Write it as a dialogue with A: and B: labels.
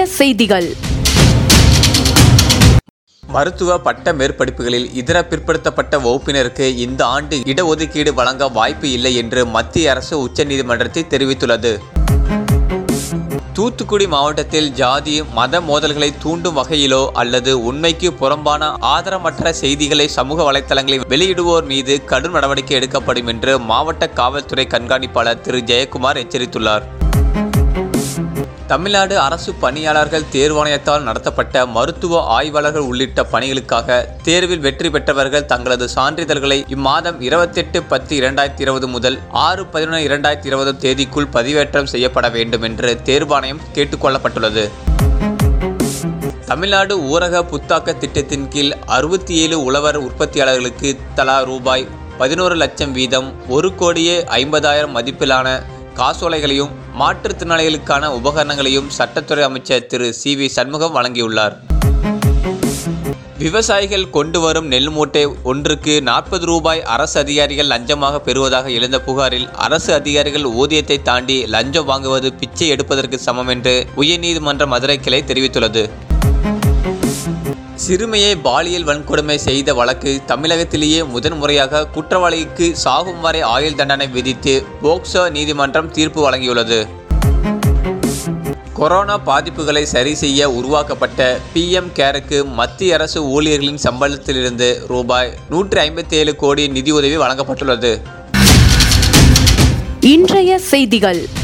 A: செய்திகள்
B: மருத்துவ பட்ட மேற்படிப்புகளில் இதர பிற்படுத்தப்பட்ட வகுப்பினருக்கு இந்த ஆண்டு இடஒதுக்கீடு வழங்க வாய்ப்பு இல்லை என்று மத்திய அரசு உச்சநீதிமன்றத்தை தெரிவித்துள்ளது தூத்துக்குடி மாவட்டத்தில் ஜாதி மத மோதல்களை தூண்டும் வகையிலோ அல்லது உண்மைக்கு புறம்பான ஆதரமற்ற செய்திகளை சமூக வலைத்தளங்களில் வெளியிடுவோர் மீது கடும் நடவடிக்கை எடுக்கப்படும் என்று மாவட்ட காவல்துறை கண்காணிப்பாளர் திரு ஜெயக்குமார் எச்சரித்துள்ளார் தமிழ்நாடு அரசு பணியாளர்கள் தேர்வாணையத்தால் நடத்தப்பட்ட மருத்துவ ஆய்வாளர்கள் உள்ளிட்ட பணிகளுக்காக தேர்வில் வெற்றி பெற்றவர்கள் தங்களது சான்றிதழ்களை இம்மாதம் இருபத்தெட்டு பத்து இரண்டாயிரத்தி இருபது முதல் ஆறு பதினொன்று இரண்டாயிரத்தி இருபது தேதிக்குள் பதிவேற்றம் செய்யப்பட வேண்டும் என்று தேர்வாணையம் கேட்டுக்கொள்ளப்பட்டுள்ளது தமிழ்நாடு ஊரக புத்தாக்க திட்டத்தின் கீழ் அறுபத்தி ஏழு உழவர் உற்பத்தியாளர்களுக்கு தலா ரூபாய் பதினோரு லட்சம் வீதம் ஒரு கோடியே ஐம்பதாயிரம் மதிப்பிலான காசோலைகளையும் மாற்றுத்திறனாளிகளுக்கான உபகரணங்களையும் சட்டத்துறை அமைச்சர் திரு சி வி சண்முகம் வழங்கியுள்ளார் விவசாயிகள் கொண்டு வரும் நெல் மூட்டை ஒன்றுக்கு நாற்பது ரூபாய் அரசு அதிகாரிகள் லஞ்சமாக பெறுவதாக எழுந்த புகாரில் அரசு அதிகாரிகள் ஊதியத்தை தாண்டி லஞ்சம் வாங்குவது பிச்சை எடுப்பதற்கு சமம் என்று உயர்நீதிமன்ற மதுரை கிளை தெரிவித்துள்ளது சிறுமியை பாலியல் வன்கொடுமை செய்த வழக்கு தமிழகத்திலேயே முதன்முறையாக குற்றவாளிக்கு சாகும் வரை ஆயுள் தண்டனை விதித்து போக்சோ நீதிமன்றம் தீர்ப்பு வழங்கியுள்ளது கொரோனா பாதிப்புகளை சரி செய்ய உருவாக்கப்பட்ட பிஎம் கேருக்கு மத்திய அரசு ஊழியர்களின் சம்பளத்திலிருந்து ரூபாய் நூற்றி ஐம்பத்தி ஏழு கோடி நிதியுதவி வழங்கப்பட்டுள்ளது
A: இன்றைய செய்திகள்